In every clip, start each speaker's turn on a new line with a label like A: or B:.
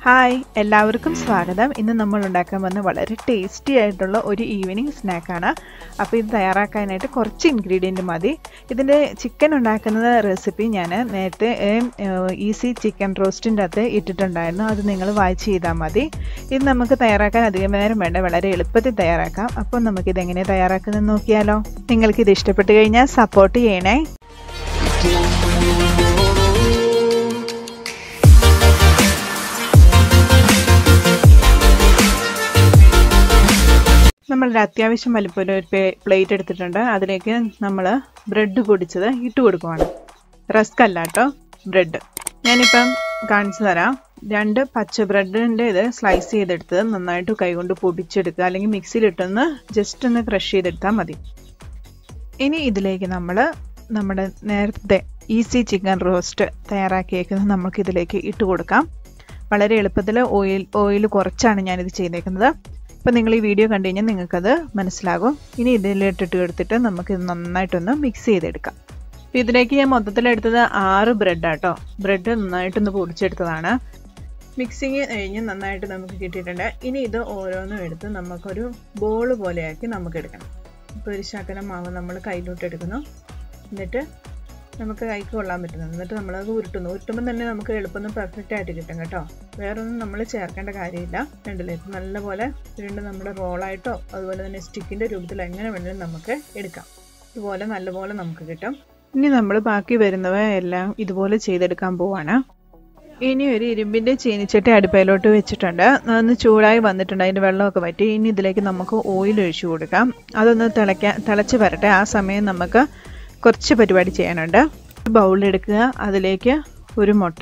A: hi എല്ലാവർക്കും സ്വാഗതം ഇന്ന് നമ്മൾ ഉണ്ടാക്കാൻ വന്ന വളരെ ടേസ്റ്റി ആയിട്ടുള്ള ഒരു ഈവനിങ് സ്നാക്കാണ് അപ്പോൾ ഇത് തയ്യാറാക്കാനായിട്ട് കുറച്ച് ഇൻഗ്രീഡിയൻറ്റ് മതി ഇതിൻ്റെ ചിക്കൻ ഉണ്ടാക്കുന്ന റെസിപ്പി ഞാൻ നേരത്തെ ഈസി ചിക്കൻ റോസ്റ്റിൻ്റെ അകത്ത് ഇട്ടിട്ടുണ്ടായിരുന്നു അത് നിങ്ങൾ വായിച്ച് ചെയ്താൽ മതി ഇത് നമുക്ക് തയ്യാറാക്കാൻ അധികം നേരം വേണ്ട വളരെ എളുപ്പത്തിൽ തയ്യാറാക്കാം അപ്പോൾ നമുക്കിത് എങ്ങനെ തയ്യാറാക്കുന്നത് നോക്കിയാലോ നിങ്ങൾക്കിത് ഇഷ്ടപ്പെട്ട് കഴിഞ്ഞാൽ സപ്പോർട്ട് ചെയ്യണേ നമ്മളൊരു അത്യാവശ്യം വലിപ്പത്തിൽ ഒരു പ്ലേറ്റ് എടുത്തിട്ടുണ്ട് അതിലേക്ക് നമ്മൾ ബ്രെഡ് പൊടിച്ചത് ഇട്ട് കൊടുക്കുവാണ് റസ്ക് അല്ല കേട്ടോ ബ്രെഡ് ഞാനിപ്പം കാണിച്ചു തരാം രണ്ട് പച്ച ബ്രെഡിൻ്റെ ഇത് സ്ലൈസ് ചെയ്തെടുത്ത് നന്നായിട്ട് കൈകൊണ്ട് പൊടിച്ചെടുക്കുക അല്ലെങ്കിൽ മിക്സിയിലിട്ടൊന്ന് ജസ്റ്റ് ഒന്ന് ക്രഷ് ചെയ്തെടുത്താൽ മതി ഇനി ഇതിലേക്ക് നമ്മൾ നമ്മുടെ നേരത്തെ ഈസി ചിക്കൻ റോസ്റ്റ് തയ്യാറാക്കിയേക്കുന്നത് നമുക്ക് ഇതിലേക്ക് ഇട്ട് കൊടുക്കാം വളരെ എളുപ്പത്തിൽ ഓയിൽ ഓയിൽ കുറച്ചാണ് ഞാനിത് ചെയ്തേക്കുന്നത് അപ്പോൾ നിങ്ങൾ ഈ വീഡിയോ കണ്ടു കഴിഞ്ഞാൽ നിങ്ങൾക്കത് മനസ്സിലാകും ഇനി ഇതിലിട്ടിട്ട് എടുത്തിട്ട് നമുക്ക് ഇത് നന്നായിട്ടൊന്ന് മിക്സ് ചെയ്തെടുക്കാം അപ്പോൾ ഇതിലേക്ക് ഞാൻ മൊത്തത്തിലെടുത്തത് ആറ് ബ്രെഡാട്ടോ ബ്രെഡ് നന്നായിട്ടൊന്ന് പൊടിച്ചെടുത്തതാണ് മിക്സിങ് കഴിഞ്ഞ് നന്നായിട്ട് നമുക്ക് കിട്ടിയിട്ടുണ്ട് ഇനി ഇത് ഓരോന്നും എടുത്ത് നമുക്കൊരു ബോൾ പോലെയാക്കി നമുക്ക് എടുക്കണം ഇപ്പോൾ ഒരു ശകലം മാവ് നമ്മൾ കയ്യിലോട്ട് എടുക്കുന്നു എന്നിട്ട് നമുക്ക് കൈക്ക് കൊള്ളാൻ പറ്റുന്നത് എന്നിട്ട് നമ്മളത് ഉരുട്ടുന്നു ഉരുട്ടുമ്പോൾ തന്നെ നമുക്ക് എളുപ്പം പെർഫെക്റ്റ് ആയിട്ട് കിട്ടും കേട്ടോ വേറെ ഒന്നും നമ്മൾ ചേർക്കേണ്ട കാര്യമില്ല രണ്ടിലേക്ക് നല്ലപോലെ രണ്ട് നമ്മുടെ റോളായിട്ടോ അതുപോലെ തന്നെ സ്റ്റിക്കിൻ്റെ രൂപത്തിൽ എങ്ങനെ വേണമെങ്കിലും നമുക്ക് എടുക്കാം ഇതുപോലെ നല്ലപോലെ നമുക്ക് കിട്ടും ഇനി നമ്മൾ ബാക്കി വരുന്നവ എല്ലാം ഇതുപോലെ ചെയ്തെടുക്കാൻ പോവാണ് ഇനി ഒരു ഇരുമ്പിൻ്റെ ചീനിച്ചട്ടി അടുപ്പയിലോട്ട് വെച്ചിട്ടുണ്ട് അതൊന്ന് ചൂടായി വന്നിട്ടുണ്ട് അതിൻ്റെ വെള്ളമൊക്കെ വറ്റി ഇനി ഇതിലേക്ക് നമുക്ക് ഓയിൽ ഒഴിച്ചു കൊടുക്കാം അതൊന്ന് തിളയ്ക്കാൻ തിളച്ച് വരട്ടെ ആ സമയം നമുക്ക് കുറച്ച് പരിപാടി ചെയ്യാനുണ്ട് ബൗളെടുക്കുക അതിലേക്ക് ഒരു മുട്ട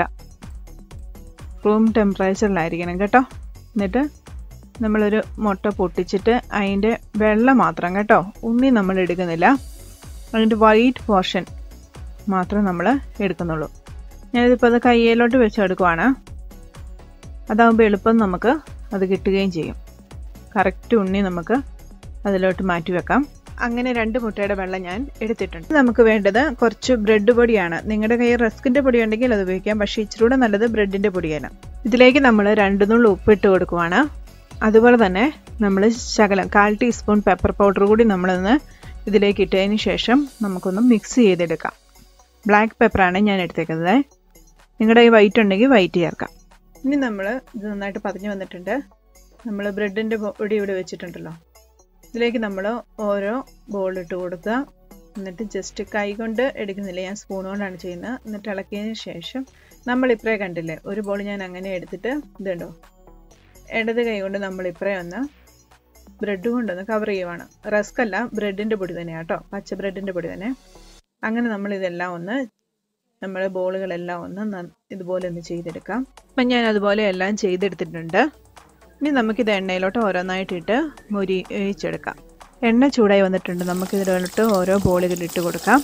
A: റൂം ടെമ്പറേച്ചറിലായിരിക്കണം കേട്ടോ എന്നിട്ട് നമ്മളൊരു മുട്ട പൊട്ടിച്ചിട്ട് അതിൻ്റെ വെള്ളം മാത്രം കേട്ടോ ഉണ്ണി നമ്മൾ എടുക്കുന്നില്ല അതിൻ്റെ വൈറ്റ് പോർഷൻ മാത്രം നമ്മൾ എടുക്കുന്നുള്ളൂ ഞാനിതിപ്പോൾ അത് കയ്യിലോട്ട് വെച്ചെടുക്കുവാണ് അതാകുമ്പോൾ എളുപ്പം നമുക്ക് അത് കിട്ടുകയും ചെയ്യും കറക്റ്റ് ഉണ്ണി നമുക്ക് അതിലോട്ട് മാറ്റി വെക്കാം അങ്ങനെ രണ്ട് മുട്ടയുടെ വെള്ളം ഞാൻ എടുത്തിട്ടുണ്ട് നമുക്ക് വേണ്ടത് കുറച്ച് ബ്രെഡ് പൊടിയാണ് നിങ്ങളുടെ കയ്യിൽ റസ്കിൻ്റെ പൊടി ഉണ്ടെങ്കിൽ അത് ഉപയോഗിക്കാം പക്ഷേ ഇച്ചിരൂടെ നല്ലത് ബ്രെഡിൻ്റെ പൊടിയാണ് ഇതിലേക്ക് നമ്മൾ രണ്ട് നുള്ളു ഉപ്പിട്ട് കൊടുക്കുവാണ് അതുപോലെ തന്നെ നമ്മൾ ശകലം കാൽ ടീസ്പൂൺ പെപ്പർ പൗഡർ കൂടി നമ്മളൊന്ന് ഇതിലേക്ക് ഇട്ടതിന് ശേഷം നമുക്കൊന്ന് മിക്സ് ചെയ്തെടുക്കാം ബ്ലാക്ക് പെപ്പറാണ് ഞാൻ എടുത്തേക്കുന്നത് നിങ്ങളുടെ ഈ വൈറ്റ് ഉണ്ടെങ്കിൽ വൈറ്റ് ചേർക്കാം ഇനി നമ്മൾ ഇത് നന്നായിട്ട് പതിഞ്ഞ് വന്നിട്ടുണ്ട് നമ്മൾ ബ്രെഡിൻ്റെ പൊടി ഇവിടെ വെച്ചിട്ടുണ്ടല്ലോ ഇതിലേക്ക് നമ്മൾ ഓരോ ബോൾ ഇട്ട് കൊടുക്കുക എന്നിട്ട് ജസ്റ്റ് കൈ കൊണ്ട് എടുക്കുന്നില്ല ഞാൻ സ്പൂൺ കൊണ്ടാണ് ചെയ്യുന്നത് എന്നിട്ട് ഇളക്കിയതിന് ശേഷം നമ്മൾ ഇപ്പറേ കണ്ടില്ലേ ഒരു ബോൾ ഞാൻ അങ്ങനെ എടുത്തിട്ട് ഇതുണ്ടോ ഇടത് കൈ കൊണ്ട് നമ്മൾ ഇപ്പറേ ഒന്ന് ബ്രെഡ് കൊണ്ടൊന്ന് കവർ ചെയ്യുവാണ് റസ്ക് അല്ല ബ്രെഡിൻ്റെ പൊടി തന്നെയാണ് കേട്ടോ പച്ച ബ്രെഡിൻ്റെ പൊടി തന്നെ അങ്ങനെ നമ്മൾ ഇതെല്ലാം ഒന്ന് നമ്മുടെ ബോളുകളെല്ലാം ഒന്ന് ഇതുപോലെ ഒന്ന് ചെയ്തെടുക്കാം അപ്പം ഞാൻ അതുപോലെ എല്ലാം ചെയ്തെടുത്തിട്ടുണ്ട് ഇനി നമുക്കിത് എണ്ണയിലോട്ട് ഓരോന്നായിട്ടിട്ട് മുരി ഒഴിച്ചെടുക്കാം എണ്ണ ചൂടായി വന്നിട്ടുണ്ട് നമുക്കിതിലോട്ട് ഓരോ ബോളുകൾ ഇട്ട് കൊടുക്കാം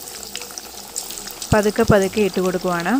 A: പതുക്കെ പതുക്കെ ഇട്ട് കൊടുക്കുവാണ്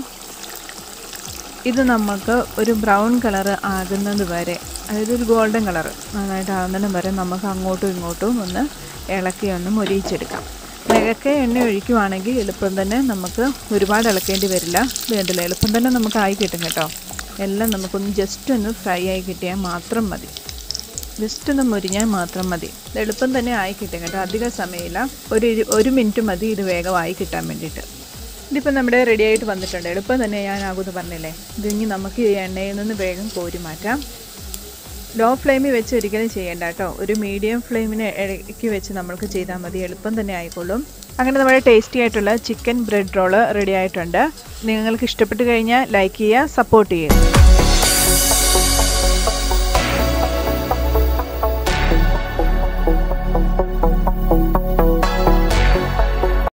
A: ഇത് നമുക്ക് ഒരു ബ്രൗൺ കളർ ആകുന്നത് വരെ അതായത് ഒരു ഗോൾഡൻ കളർ നന്നായിട്ട് ആകുന്നതിന് വരെ നമുക്ക് അങ്ങോട്ടും ഇങ്ങോട്ടും ഒന്ന് ഇളക്കി ഒന്ന് മൊരിയിച്ചെടുക്കാം നികക്കെ എണ്ണ ഒഴിക്കുവാണെങ്കിൽ എളുപ്പം തന്നെ നമുക്ക് ഒരുപാട് ഇളക്കേണ്ടി വരില്ല വേണ്ടില്ല എളുപ്പം തന്നെ നമുക്ക് ആയി കിട്ടും കേട്ടോ എല്ലാം നമുക്കൊന്ന് ജസ്റ്റ് ഒന്ന് ഫ്രൈ ആയി കിട്ടിയാൽ മാത്രം മതി ജസ്റ്റ് ഒന്ന് മുരിഞ്ഞാൽ മാത്രം മതി ഇത് എളുപ്പം തന്നെ ആയി കിട്ടും കേട്ടോ അധികം സമയമില്ല ഒരു ഒരു മിനിറ്റ് മതി ഇത് വേഗമായി കിട്ടാൻ വേണ്ടിയിട്ട് ഇതിപ്പോൾ നമ്മുടെ റെഡി ആയിട്ട് വന്നിട്ടുണ്ട് എളുപ്പം തന്നെ ഞാൻ ആകുമെന്ന് പറഞ്ഞില്ലേ ഇത് ഇനി നമുക്ക് ഈ എണ്ണയിൽ നിന്ന് വേഗം കോരി മാറ്റാം ലോ ഫ്ലെയിമിൽ വെച്ച് ഒരിക്കലും ചെയ്യേണ്ട കേട്ടോ ഒരു മീഡിയം ഫ്ലെയിമിന് ഇടയ്ക്ക് വെച്ച് നമ്മൾക്ക് ചെയ്താൽ മതി എളുപ്പം തന്നെ ആയിക്കോളും അങ്ങനെ നമ്മുടെ ടേസ്റ്റി ആയിട്ടുള്ള ചിക്കൻ ബ്രെഡ് റോള് റെഡി ആയിട്ടുണ്ട് നിങ്ങൾക്ക് ഇഷ്ടപ്പെട്ട് കഴിഞ്ഞാൽ ലൈക്ക് ചെയ്യുക സപ്പോർട്ട് ചെയ്യുക